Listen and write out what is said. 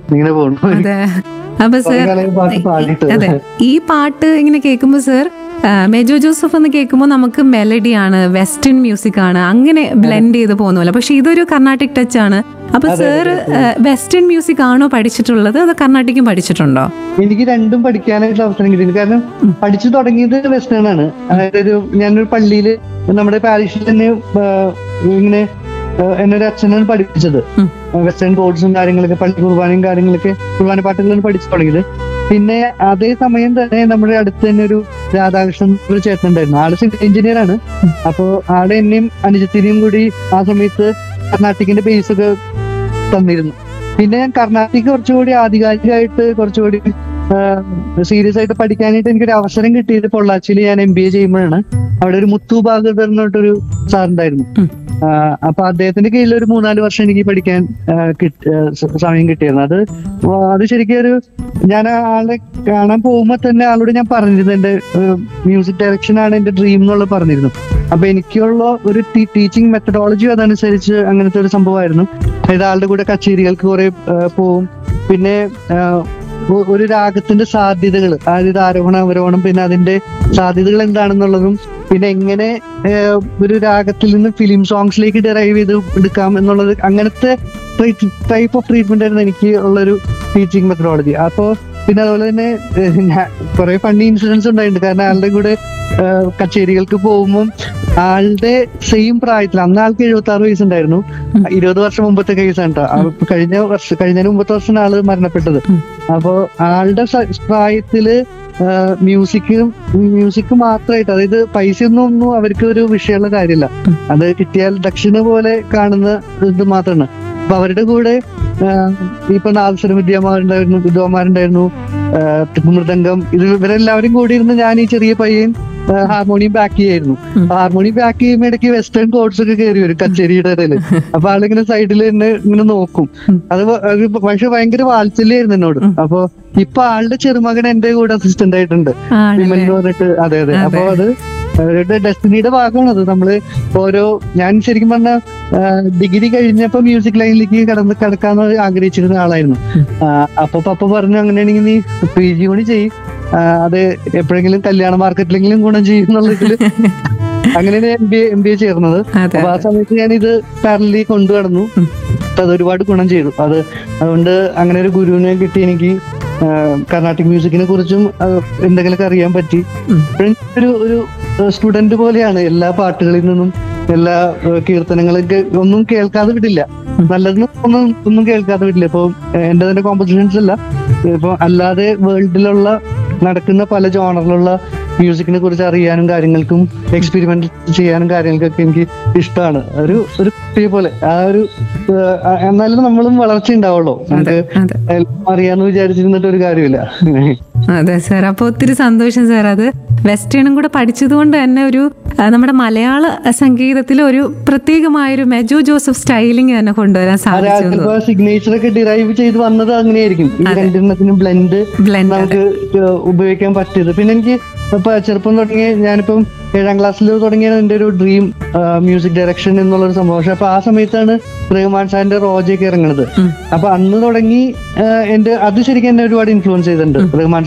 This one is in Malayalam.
ഇങ്ങനെ പോകുന്നു അതെ അപ്പൊ കുറെ സർ കാലമായി പാട്ട് പാടിയിട്ട് അതെ ഈ പാട്ട് ഇങ്ങനെ കേൾക്കുമ്പോൾ സർ ആ, മെജോ ജോസഫ് എന്ന് കേൾക്കുമ്പോൾ നമുക്ക് മെലഡിയാണ് വെസ്റ്റേൺ മ്യൂസിക് ആണ് അങ്ങനെ ബ്ലെൻഡ് ചെയ്ത് പോകുന്നില്ല പക്ഷെ ഇതൊരു കർണാട്ടിക് ടച്ച് ആണ് അപ്പൊ സർ വെസ്റ്റേൺ മ്യൂസിക് ആണോ പഠിച്ചിട്ടുള്ളത് അതോ കർണാട്ടിക്കും പഠിച്ചിട്ടുണ്ടോ എനിക്ക് രണ്ടും പഠിക്കാനായിട്ട് അവസരം കിട്ടിയിട്ടുണ്ട് കാരണം പഠിച്ചു തുടങ്ങിയത് വെസ്റ്റേൺ ആണ് അതായത് ഒരു ഞാനൊരു പള്ളിയിൽ നമ്മുടെ പാരീഷിൽ തന്നെ ആ, ഇങ്ങനെ ആ, എന്നെ ഒരു അച്ഛനാണ് പഠിപ്പിച്ചത് ഉം. വെസ്റ്റേൺ കോഡ്സും കാര്യങ്ങളൊക്കെ പള്ളി കുർബാനയും കാര്യങ്ങളൊക്കെ കുർബാന പാട്ടുകളാണ് പഠിച്ചു തുടങ്ങിയത് പിന്നെ അതേ സമയം തന്നെ നമ്മുടെ അടുത്ത് തന്നെ ഒരു രാധാകൃഷ്ണൻ ഒരു ചേട്ടൻ ഉണ്ടായിരുന്നു ആള് സിവിൽ എഞ്ചിനീയർ ആണ് അപ്പോ ആള് എന്നെയും അനുജത്തിനെയും കൂടി ആ സമയത്ത് കർണാട്ടിക്കിന്റെ ബേസ് ഒക്കെ തന്നിരുന്നു പിന്നെ ഞാൻ കർണാട്ടിക് കുറച്ചുകൂടി ആധികാരികമായിട്ട് കുറച്ചുകൂടി സീരിയസ് ആയിട്ട് പഠിക്കാനായിട്ട് എനിക്കൊരു അവസരം കിട്ടിയത് പൊള്ളാച്ചിയിൽ ഞാൻ എം ബി എ ചെയ്യുമ്പോഴാണ് അവിടെ ഒരു മുത്തു ഭാഗവതർ എന്ന് പറഞ്ഞിട്ടൊരു സാർ ഉണ്ടായിരുന്നു ഉം. ആ, അപ്പൊ അദ്ദേഹത്തിന്റെ കീഴിൽ ഒരു മൂന്നാല് വർഷം എനിക്ക് പഠിക്കാൻ ആ, കിട്ടി- ആ, സ- സമയം കിട്ടിയിരുന്നു അത് ആ, അത് ശരിക്കും ഒരു ഞാൻ ആ ആളെ കാണാൻ പോകുമ്പോ തന്നെ ആളോട് ഞാൻ പറഞ്ഞിരുന്നു എന്റെ മ്യൂസിക് ഡയറക്ഷൻ ആണ് എന്റെ ഡ്രീം എന്നുള്ളത് പറഞ്ഞിരുന്നു അപ്പൊ എനിക്കുള്ള ഒരു ടീച്ചിങ് മെത്തഡോളജി അതനുസരിച്ച് അങ്ങനത്തെ ഒരു സംഭവമായിരുന്നു അതായത് ആളുടെ കൂടെ കച്ചേരികൾക്ക് കുറെ പോവും പിന്നെ ആ, ഒ- ഒരു രാഗത്തിന്റെ സാധ്യതകൾ അതായത് ആരോഹണം അവരോഹണം പിന്നെ അതിന്റെ സാധ്യതകൾ എന്താണെന്നുള്ളതും പിന്നെ എങ്ങനെ ഏഹ്, ഒരു രാഗത്തിൽ നിന്ന് ഫിലിം സോങ്സിലേക്ക് ഡെറൈവ് ചെയ്ത് എടുക്കാം എന്നുള്ളത് അങ്ങനത്തെ ടൈപ്പ് ഓഫ് ട്രീറ്റ്മെന്റ് ആയിരുന്നു എനിക്ക് ഉള്ളൊരു ടീച്ചിങ് മെത്തഡോളജി അപ്പോ പിന്നെ അതുപോലെ തന്നെ ഏഹ്, ഞാൻ കുറെ ഫണ്ണി ഇൻസിഡൻസ് ഉണ്ടായിട്ടുണ്ട് കാരണം ആളുടെ കൂടെ ഏഹ്, കച്ചേരികൾക്ക് പോകുമ്പോൾ ആളുടെ സെയിം പ്രായത്തിൽ അന്ന് ആൾക്ക് എഴുപത്തി ആറ് വയസ്സുണ്ടായിരുന്നു ഉം. ഇരുപത് വർഷം മുമ്പത്തെ കേസാണ് കേട്ടോ ആ, കഴിഞ്ഞ വർഷം കഴിഞ്ഞതിന് മുമ്പത്തെ വർഷം ആള് മരണപ്പെട്ടത് ഉം. അപ്പോ ആളുടെ സ- പ്രായത്തില് മ്യൂസിക് മ്യൂസിക് മാത്രമായിട്ട് അതായത് പൈസ ഒന്നും ഒന്നും അവർക്ക് ഒരു വിഷയമുള്ള കാര്യമില്ല ഉം. അത് കിട്ടിയാൽ ദക്ഷിണ പോലെ കാണുന്ന ഇത് മാത്രമാണ് അപ്പൊ അവരുടെ കൂടെ ആ, ഇപ്പൊ നാദസ്വര വിദ്യമാരുണ്ടായിരുന്നു വിദ്വാന്മാരുണ്ടായിരുന്നു ആ, മൃദംഗം ഇത് ഇവരെല്ലാവരും കൂടി ഇരുന്ന് ഞാൻ ഈ ചെറിയ പയ്യൻ ആ, ഹാർമോണിയം ബാക്ക് ചെയ്യായിരുന്നു ഉം. ഹാർമോണിയം ബാക്ക് ചെയ്യുമ്പോൾ ഇടയ്ക്ക് വെസ്റ്റേൺ കോഡ്സ് ഒക്കെ കയറി വരും കച്ചേരിയുടെ ഇടയില് അപ്പൊ ആളിങ്ങനെ സൈഡിൽ തന്നെ ഇങ്ങനെ നോക്കും ഉം. അത് വ- അത് പക്ഷെ ഭയങ്കര വാത്സല്യായിരുന്നു എന്നോട് ഉം. അപ്പൊ ഇപ്പൊ ആളുടെ ചെറുമകൻ എന്റെ കൂടെ അസിസ്റ്റന്റ് ആയിട്ടുണ്ട് വിമൽ ആണല്ലേ എന്ന് പറഞ്ഞിട്ട് അതെ അതെ അതെ. അപ്പൊ അത് അവരുടെ ഡെസ്റ്റിനിയുടെ ഭാഗമാണ് അത് നമ്മള് ഓരോ ഞാൻ ശരിക്കും പറഞ്ഞ ഡിഗ്രി കഴിഞ്ഞപ്പോ മ്യൂസിക് ലൈനിലേക്ക് കടന്ന് കടക്കാന്ന് ആഗ്രഹിച്ചിരുന്ന ആളായിരുന്നു ഉം. ആ, അപ്പൊ പപ്പ പറഞ്ഞു അങ്ങനെയാണെങ്കിൽ നീ പി ജി കൂടി ചെയ്യും അത് എപ്പോഴെങ്കിലും കല്യാണ മാർക്കറ്റിലെങ്കിലും ഗുണം ചെയ്യും എന്നുള്ളതില് അങ്ങനെയാണ് M B M B A ചേർന്നത് അതെ അപ്പൊ ആ സമയത്ത് ഞാൻ ഇത് പാരലി കൊണ്ടു നടന്നു ഉം. അപ്പൊ അത് ഒരുപാട് ഗുണം ചെയ്തു അത് അതുകൊണ്ട് അങ്ങനെ ഒരു ഗുരുവിനെ കിട്ടി എനിക്ക് ആ, കർണാട്ടിക് മ്യൂസിക്കിനെ കുറിച്ചും ആ, എന്തെങ്കിലുമൊക്കെ അറിയാൻ പറ്റി ഉം. ഇപ്പഴും ഒരു ഒരു സ്റ്റുഡന്റ് പോലെയാണ് എല്ലാ പാട്ടുകളിൽ നിന്നും എല്ലാ ആ, കീർത്തനങ്ങളൊക്കെ ഒന്നും കേൾക്കാതെ വിടില്ല ഉം. നല്ലതിനും ഒന്നും ഒന്നും കേൾക്കാതെ വിടില്ല ഇപ്പൊ എന്റെ തന്നെ കോമ്പറ്റീഷൻസ് അല്ല ഇപ്പൊ അല്ലാതെ വേൾഡിലുള്ള നടക്കുന്ന പല ജോണറിലുള്ള മ്യൂസിക്കിനെ കുറിച്ച് അറിയാനും കാര്യങ്ങൾക്കും എക്സ്പെരിമെന്റ് ചെയ്യാനും കാര്യങ്ങൾക്കൊക്കെ എനിക്ക് ഇഷ്ടമാണ് ഒരു ഒരു കുട്ടിയെ പോലെ ആ ഒരു ആ, എന്നാലും നമ്മളും വളർച്ച ഉണ്ടാവുള്ളൂ അതെ നമുക്ക് അതെ എല്ലാം അറിയാന്ന് വിചാരിച്ചിരുന്നിട്ട് ഒരു കാര്യമില്ല അതെ സാർ അപ്പോൾ ഒത്തിരി സന്തോഷം സാർ അത് വെസ്റ്റേണും കൂടെ പഠിച്ചതുകൊണ്ട് തന്നെ ഒരു ആ, നമ്മുടെ മലയാള സംഗീതത്തിൽ ഒരു പ്രത്യേകമായൊരു മെജോ ജോസഫ് സ്റ്റൈലിംഗ് തന്നെ കൊണ്ടുവരാൻ സാധിച്ചു എന്ന് ചിലപ്പോ സിഗ്നേച്ചർ ഒക്കെ ഡിറൈവ് ചെയ്ത് വന്നത് അങ്ങനെയായിരിക്കും ഈ അതെ. രണ്ടെണ്ണത്തിനും ബ്ലെൻഡ് ബ്ലെൻഡ് നമുക്ക് ഏഹ് ഉപയോഗിക്കാൻ പറ്റിയത് പിന്നെ എനിക്ക് ഇപ്പൊ ചെറുപ്പം തുടങ്ങി ഞാനിപ്പം ഏഴാം ക്ലാസ്സിൽ തുടങ്ങിയാണ് എന്റെ ഒരു ഡ്രീം മ്യൂസിക് ഡയറക്ഷൻ എന്നുള്ള ഒരു സംഭവം പക്ഷെ അപ്പൊ ആ സമയത്താണ് റഹ്മാൻ സാറിന്റെ റോജയൊക്കെ ഇറങ്ങുന്നത് ഉം. അപ്പൊ അന്ന് തുടങ്ങി ഏഹ് എന്റെ അത് ശരിക്കും എന്നെ ഒരുപാട് ഇൻഫ്ലുവൻസ് ചെയ്തിട്ടുണ്ട് റഹ്മാൻ